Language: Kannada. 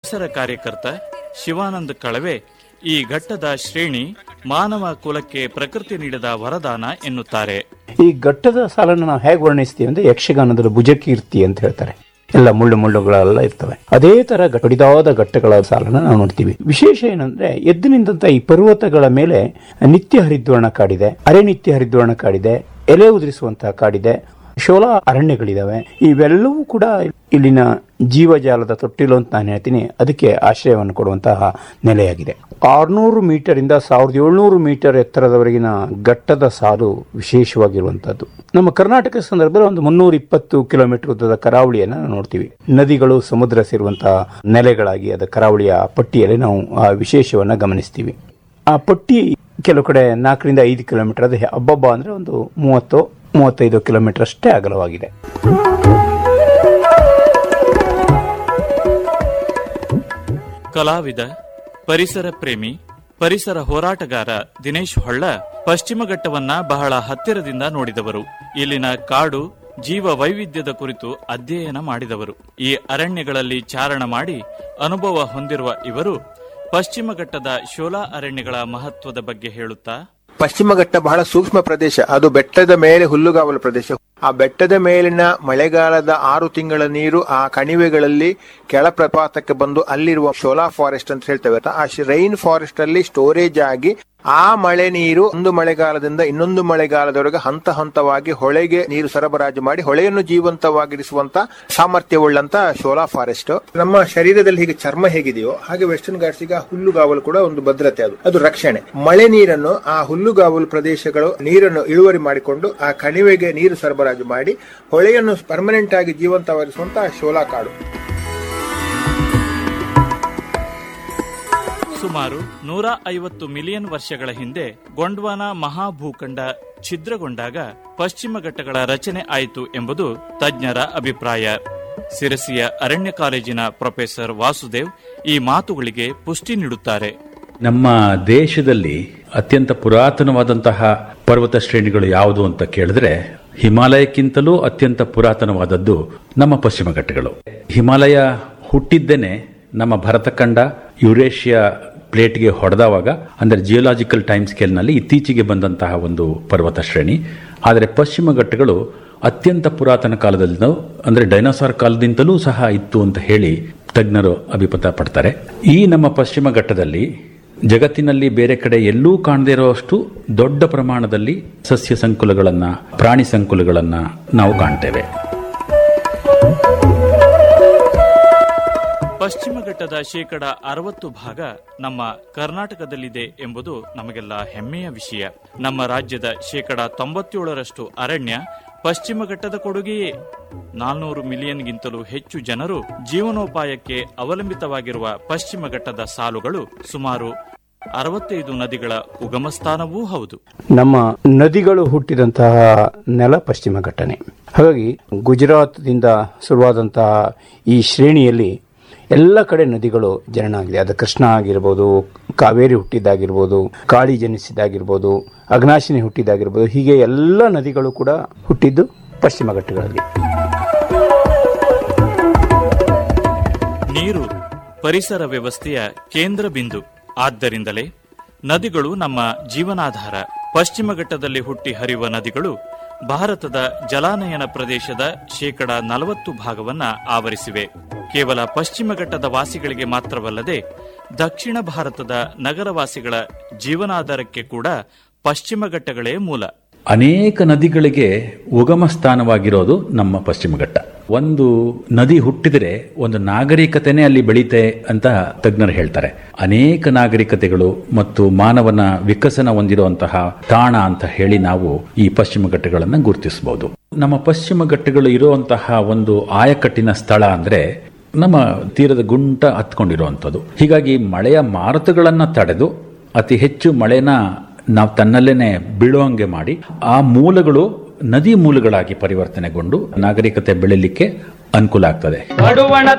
ಪರಿಸರ ಕಾರ್ಯಕರ್ತ ಶಿವಾನಂದ್ ಕಳವೆ ಈ ಘಟ್ಟದ ಶ್ರೇಣಿ ಮಾನವ ಕುಲಕ್ಕೆ ಪ್ರಕೃತಿ ನೀಡಿದ ವರದಾನ ಎನ್ನುತ್ತಾರೆ ಈ ಘಟ್ಟದ ಸಾಲನ್ನು ನಾವು ಹೇಗೆ ವರ್ಣಿಸ್ತೀವಿ ಅಂದ್ರೆ ಯಕ್ಷಗಾನದಲ್ಲಿ ಭುಜಕೀರ್ತಿ ಅಂತ ಹೇಳ್ತಾರೆ ಎಲ್ಲ ಮುಳ್ಳು ಮುಳ್ಳುಗಳೆಲ್ಲ ಇರ್ತವೆ ಅದೇ ತರ ಗ- ಕಡಿದಾದ ಘಟ್ಟಗಳ ಸಾಲನ್ನ ನಾವು ನೋಡ್ತೀವಿ ವಿಶೇಷ ಏನಂದ್ರೆ ಎದ್ದು ನಿಂತ ಈ ಪರ್ವತಗಳ ಮೇಲೆ ನಿತ್ಯ ಹರಿದ್ವರ್ಣ ಕಾಡಿದೆ ಅರೆ ನಿತ್ಯ ಹರಿದ್ವರ್ಣ ಕಾಡಿದೆ ಎಲೆ ಉದುರಿಸುವಂತಹ ಕಾಡಿದೆ ಶೋಲಾ ಅರಣ್ಯಗಳಿದಾವೆ ಇವೆಲ್ಲವೂ ಕೂಡ ಇಲ್ಲಿನ ಜೀವಜಾಲದ ತೊಟ್ಟಿಲು ಅಂತ ನಾನು ಹೇಳ್ತೀನಿ ಅದಕ್ಕೆ ಆಶ್ರಯವನ್ನು ಕೊಡುವಂತಹ ನೆಲೆಯಾಗಿದೆ ಆರ್ನೂರು ಮೀಟರ್ ಇಂದ ಸಾವಿರದ ಏಳ್ನೂರು ಮೀಟರ್ ಎತ್ತರದವರೆಗಿನ ಘಟ್ಟದ ಸಾಲು ವಿಶೇಷವಾಗಿರುವಂತದ್ದು ನಮ್ಮ ಕರ್ನಾಟಕ ಸಂದರ್ಭದಲ್ಲಿ ಒಂದು ಮುನ್ನೂರ ಇಪ್ಪತ್ತು ಕಿಲೋಮೀಟರ್ ಉದ್ದದ ಕರಾವಳಿಯನ್ನು ನಾವು ನೋಡ್ತೀವಿ ನದಿಗಳು ಸಮುದ್ರ ಸೇರುವಂತಹ ನೆಲೆಗಳಾಗಿ ಅದ ಕರಾವಳಿಯ ಪಟ್ಟಿಯಲ್ಲಿ ನಾವು ಆ ವಿಶೇಷವನ್ನ ಗಮನಿಸ್ತೀವಿ ಆ ಪಟ್ಟಿ ಕೆಲವು ಕಡೆ ನಾಲ್ಕರಿಂದ ಐದು ಕಿಲೋಮೀಟರ್ ಅದು ಹಬ್ಬಬ್ಬ ಅಂದ್ರೆ ಒಂದು ಮೂವತ್ತು ಮೂವತ್ತೈದು ಕಿಲೋಮೀಟರ್ ಅಷ್ಟೇ ಅಗಲವಾಗಿದೆ ಕಲಾವಿದ ಪರಿಸರ ಪ್ರೇಮಿ ಪರಿಸರ ಹೋರಾಟಗಾರ ದಿನೇಶ್ ಹೊಳ್ಳ ಪಶ್ಚಿಮ ಘಟ್ಟವನ್ನ ಬಹಳ ಹತ್ತಿರದಿಂದ ನೋಡಿದವರು ಇಲ್ಲಿನ ಕಾಡು ಜೀವ ವೈವಿಧ್ಯದ ಕುರಿತು ಅಧ್ಯಯನ ಮಾಡಿದವರು ಈ ಅರಣ್ಯಗಳಲ್ಲಿ ಚಾರಣ ಮಾಡಿ ಅನುಭವ ಹೊಂದಿರುವ ಇವರು ಪಶ್ಚಿಮ ಘಟ್ಟದ ಶೋಲಾ ಅರಣ್ಯಗಳ ಮಹತ್ವದ ಬಗ್ಗೆ ಹೇಳುತ್ತಾ ಪಶ್ಚಿಮ ಘಟ್ಟ ಬಹಳ ಸೂಕ್ಷ್ಮ ಪ್ರದೇಶ ಅದು ಬೆಟ್ಟದ ಮೇಲೆ ಹುಲ್ಲುಗಾವಲು ಪ್ರದೇಶ ಆ ಬೆಟ್ಟದ ಮೇಲಿನ ಮಳೆಗಾಲದ ಆರು ತಿಂಗಳ ನೀರು ಆ ಕಣಿವೆಗಳಲ್ಲಿ ಕೆಳ ಪ್ರಪಾತಕ್ಕೆ ಬಂದು ಅಲ್ಲಿರುವ ಶೋಲಾ ಫಾರೆಸ್ಟ್ ಅಂತ ಹೇಳ್ತೇವೆ ಆ ರೈನ್ ಫಾರೆಸ್ಟ್ ಅಲ್ಲಿ ಸ್ಟೋರೇಜ್ ಆಗಿ ಆ ಮಳೆ ನೀರು ಒಂದು ಮಳೆಗಾಲದಿಂದ ಇನ್ನೊಂದು ಮಳೆಗಾಲದವರೆಗೆ ಹಂತ ಹಂತವಾಗಿ ಹೊಳೆಗೆ ನೀರು ಸರಬರಾಜು ಮಾಡಿ ಹೊಳೆಯನ್ನು ಜೀವಂತವಾಗಿರಿಸುವಂತ ಸಾಮರ್ಥ್ಯವುಳ್ಳಂತ ಶೋಲಾ ಫಾರೆಸ್ಟ್ ನಮ್ಮ ಶರೀರದಲ್ಲಿ ಹೀಗೆ ಚರ್ಮ ಹೇಗಿದೆಯೋ ಹಾಗೆ ವೆಸ್ಟರ್ನ್ ಘಾಟ್ಸಿಗೆ ಆ ಹುಲ್ಲುಗಾವಲು ಕೂಡ ಒಂದು ಭದ್ರತೆ ಅದು ಅದು ರಕ್ಷಣೆ ಮಳೆ ನೀರನ್ನು ಆ ಹುಲ್ಲುಗಾವಲು ಪ್ರದೇಶಗಳು ನೀರನ್ನು ಇಳುವರಿ ಮಾಡಿಕೊಂಡು ಆ ಕಣಿವೆಗೆ ನೀರು ಸರಬರಾಜು ಮಾಡಿ ಹೊಳೆಯನ್ನು ಪರ್ಮನೆಂಟ್ ಆಗಿ ಜೀವಂತವಾಗಿರಿಸುವಂತ ಶೋಲಾ ಕಾಡು ಸುಮಾರು ನೂರ ಐವತ್ತು ಮಿಲಿಯನ್ ವರ್ಷಗಳ ಹಿಂದೆ ಗೊಂಡ್ವಾನ ಮಹಾಭೂಖಂಡ ಛಿದ್ರಗೊಂಡಾಗ ಪಶ್ಚಿಮ ಘಟ್ಟಗಳ ರಚನೆ ಆಯಿತು ಎಂಬುದು ತಜ್ಞರ ಅಭಿಪ್ರಾಯ ಸಿರಸಿಯ ಅರಣ್ಯ ಕಾಲೇಜಿನ ಪ್ರೊಫೆಸರ್ ವಾಸುದೇವ್ ಈ ಮಾತುಗಳಿಗೆ ಪುಷ್ಟಿ ನೀಡುತ್ತಾರೆ ನಮ್ಮ ದೇಶದಲ್ಲಿ ಅತ್ಯಂತ ಪುರಾತನವಾದಂತಹ ಪರ್ವತ ಶ್ರೇಣಿಗಳು ಯಾವುದು ಅಂತ ಕೇಳಿದ್ರೆ ಹಿಮಾಲಯಕ್ಕಿಂತಲೂ ಅತ್ಯಂತ ಪುರಾತನವಾದದ್ದು ನಮ್ಮ ಪಶ್ಚಿಮ ಘಟ್ಟಗಳು ಹಿಮಾಲಯ ಹುಟ್ಟಿದ್ದೇನೆ ನಮ್ಮ ಭರತಖಂಡ ಯುರೇಷಿಯಾ ಪ್ಲೇಟ್ಗೆ ಹೊಡೆದವಾಗ ಅಂದರೆ ಜಿಯೋಲಾಜಿಕಲ್ ಟೈಮ್ ಸ್ಕೇಲ್ನಲ್ಲಿ ಇತ್ತೀಚೆಗೆ ಬಂದಂತಹ ಒಂದು ಪರ್ವತ ಶ್ರೇಣಿ ಆದರೆ ಪಶ್ಚಿಮ ಘಟ್ಟಗಳು ಅತ್ಯಂತ ಪುರಾತನ ಕಾಲದಲ್ಲಿ ಅಂದರೆ ಡೈನೋಸಾರ್ ಕಾಲದಿಂದಲೂ ಸಹ ಇತ್ತು ಅಂತ ಹೇಳಿ ತಜ್ಞರು ಅಭಿಮತ ಪಡ್ತಾರೆ ಈ ನಮ್ಮ ಪಶ್ಚಿಮ ಘಟ್ಟದಲ್ಲಿ ಜಗತ್ತಿನಲ್ಲಿ ಬೇರೆ ಕಡೆ ಎಲ್ಲೂ ಕಾಣದೇ ಇರುವಷ್ಟು ದೊಡ್ಡ ಪ್ರಮಾಣದಲ್ಲಿ ಸಸ್ಯ ಸಂಕುಲಗಳನ್ನ ಪ್ರಾಣಿ ಸಂಕುಲಗಳನ್ನ ನಾವು ಕಾಣ್ತೇವೆ ಪಶ್ಚಿಮ ಘಟ್ಟದ ಶೇಕಡ ಅರವತ್ತು ಭಾಗ ನಮ್ಮ ಕರ್ನಾಟಕದಲ್ಲಿದೆ ಎಂಬುದು ನಮಗೆಲ್ಲ ಹೆಮ್ಮೆಯ ವಿಷಯ ನಮ್ಮ ರಾಜ್ಯದ ಶೇಕಡ ತೊಂಬತ್ತೇಳರಷ್ಟು ಅರಣ್ಯ ಪಶ್ಚಿಮ ಘಟ್ಟದ ಕೊಡುಗೆಯೇ ನಾಲ್ನೂರು ಮಿಲಿಯನ್ಗಿಂತಲೂ ಹೆಚ್ಚು ಜನರು ಜೀವನೋಪಾಯಕ್ಕೆ ಅವಲಂಬಿತವಾಗಿರುವ ಪಶ್ಚಿಮ ಘಟ್ಟದ ಸಾಲುಗಳು ಸುಮಾರು ಅರವತ್ತೈದು ನದಿಗಳ ಉಗಮ ಸ್ಥಾನವೂ ಹೌದು ನಮ್ಮ ನದಿಗಳು ಹುಟ್ಟಿದಂತಹ ನೆಲ ಪಶ್ಚಿಮ ಘಟ್ಟನೆ ಹಾಗಾಗಿ ಗುಜರಾತ್ದಿಂದ ಶುರುವಾದಂತಹ ಈ ಶ್ರೇಣಿಯಲ್ಲಿ ಎಲ್ಲ ಕಡೆ ನದಿಗಳು ಜನನ ಆಗಿದೆ ಅದು ಕೃಷ್ಣ ಆಗಿರ್ಬೋದು ಕಾವೇರಿ ಹುಟ್ಟಿದ್ದಾಗಿರ್ಬೋದು ಕಾಳಿ ಜನಿಸಿದ್ದಾಗಿರ್ಬೋದು ಅಗ್ನಾಶಿನಿ ಹುಟ್ಟಿದ್ದಾಗಿರ್ಬೋದು ಹೀಗೆ ಎಲ್ಲ ನದಿಗಳು ಕೂಡ ಹುಟ್ಟಿದ್ದು ಪಶ್ಚಿಮ ಘಟ್ಟಗಳಲ್ಲಿ ನೀರು ಪರಿಸರ ವ್ಯವಸ್ಥೆಯ ಕೇಂದ್ರ ಬಿಂದು ಆದ್ದರಿಂದಲೇ ನದಿಗಳು ನಮ್ಮ ಜೀವನಾಧಾರ ಪಶ್ಚಿಮ ಘಟ್ಟದಲ್ಲಿ ಹುಟ್ಟಿ ಹರಿಯುವ ನದಿಗಳು ಭಾರತದ ಜಲಾನಯನ ಪ್ರದೇಶದ ಶೇಕಡ ನಲವತ್ತು ಭಾಗವನ್ನ ಆವರಿಸಿವೆ ಕೇವಲ ಪಶ್ಚಿಮ ಘಟ್ಟದ ವಾಸಿಗಳಿಗೆ ಮಾತ್ರವಲ್ಲದೆ ದಕ್ಷಿಣ ಭಾರತದ ನಗರವಾಸಿಗಳ ಜೀವನಾಧಾರಕ್ಕೆ ಕೂಡ ಪಶ್ಚಿಮ ಘಟ್ಟಗಳೇ ಮೂಲ ಅನೇಕ ನದಿಗಳಿಗೆ ಉಗಮ ಸ್ಥಾನವಾಗಿರೋದು ನಮ್ಮ ಪಶ್ಚಿಮ ಘಟ್ಟ ಒಂದು ನದಿ ಹುಟ್ಟಿದರೆ ಒಂದು ನಾಗರಿಕತೆನೇ ಅಲ್ಲಿ ಬೆಳೀತೆ ಅಂತ ತಜ್ಞರು ಹೇಳ್ತಾರೆ ಅನೇಕ ನಾಗರಿಕತೆಗಳು ಮತ್ತು ಮಾನವನ ವಿಕಸನ ಹೊಂದಿರುವಂತಹ ತಾಣ ಅಂತ ಹೇಳಿ ನಾವು ಈ ಪಶ್ಚಿಮ ಘಟ್ಟಗಳನ್ನು ಗುರುತಿಸಬಹುದು ನಮ್ಮ ಪಶ್ಚಿಮ ಘಟ್ಟಗಳು ಇರುವಂತಹ ಒಂದು ಆಯಕಟ್ಟಿನ ಸ್ಥಳ ಅಂದ್ರೆ ನಮ್ಮ ತೀರದ ಗುಂಟ ಹತ್ಕೊಂಡಿರುವಂಥದ್ದು ಹೀಗಾಗಿ ಮಳೆಯ ಮಾರುತಗಳನ್ನ ತಡೆದು ಅತಿ ಹೆಚ್ಚು ಮಳೆನ ನಾವು ತನ್ನಲ್ಲೇನೆ ಬೀಳುವಂಗೆ ಮಾಡಿ ಆ ಮೂಲಗಳು ನದಿ ಮೂಲಗಳಾಗಿ ಪರಿವರ್ತನೆಗೊಂಡು ನಾಗರಿಕತೆ ಬೆಳೆಯಲಿಕ್ಕೆ ಅನುಕೂಲ ಆಗ್ತದೆ ಪಡುವಣ